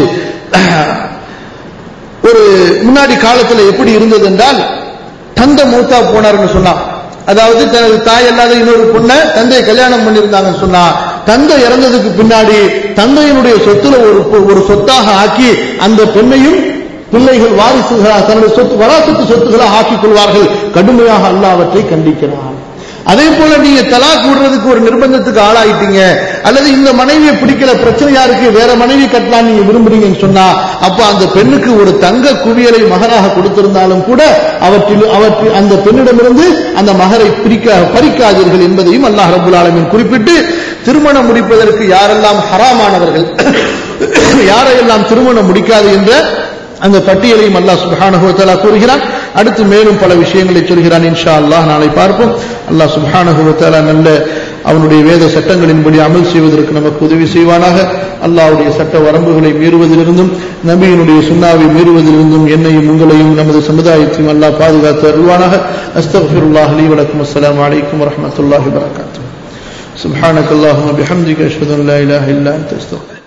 ஒரு முன்னாடி காலத்துல எப்படி இருந்தது என்றால் தந்தை மூத்தா போனார்னு சொன்னா அதாவது தனது தாய் அல்லாத இன்னொரு பொண்ணை தந்தையை கல்யாணம் பண்ணியிருந்தாங்கன்னு சொன்னா தந்தை இறந்ததுக்கு பின்னாடி தந்தையினுடைய சொத்துல ஒரு ஒரு சொத்தாக ஆக்கி அந்த பெண்ணையும் பிள்ளைகள் வாரிசுகளாக தன்னுடைய சொத்து வராசத்து சொத்துக்களாக ஆக்கிக் கொள்வார்கள் கடுமையாக அல்லாஹ் அவற்றை கண்டிக்கிறான் அதே போல நீங்க தலாக் விடுறதுக்கு ஒரு நிர்பந்தத்துக்கு ஆளாயிட்டீங்க அல்லது இந்த மனைவியை பிடிக்கல பிரச்சனையா இருக்கு வேற மனைவி கட்டலாம் நீங்க விரும்புறீங்கன்னு சொன்னா அப்ப அந்த பெண்ணுக்கு ஒரு தங்க குவியலை மகராக கொடுத்திருந்தாலும் கூட அவற்றில் அவற்றில் அந்த பெண்ணிடமிருந்து அந்த மகரை பிரிக்க பறிக்காதீர்கள் என்பதையும் அல்லாஹ் ரபுல் ஆலமின் குறிப்பிட்டு திருமணம் முடிப்பதற்கு யாரெல்லாம் ஹராமானவர்கள் யாரையெல்லாம் திருமணம் முடிக்காது என்ற அந்த பட்டியலையும் அல்லாஹ் சுப்ஹானஹு வ தஆலா கூறுகிறான் அடுத்து மேலும் பல விஷயங்களை சொல்கிறான் இன்ஷா அல்லாஹ் நாளை பார்ப்போம் அல்லாஹ் சுப்ஹானஹு வ தஆலா நல்ல அவனுடைய வேத சட்டங்களின்படி அமல் செய்வதற்கு நமக்கு உதவி செய்வானாக அல்லாஹ்வுடைய சட்ட வரம்புகளை மீறுவதிலிருந்தும் நபியினுடைய சுண்ணாவை மீறுவதிலிருந்தும் என்னையும் உங்களையும் நமது சமுதாயத்தையும் அல்லாஹ் பாதுகாத்து அருள்வானாக அஸ்தக்ஃபிருல்லாஹ் லீ வலக்கும் அஸ்ஸலாமு அலைக்கும் வரஹ்மத்துல்லாஹி வபரகாத்துஹு سبحانك اللهم بحمدك اشهد ان لا اله الا انت استغفرك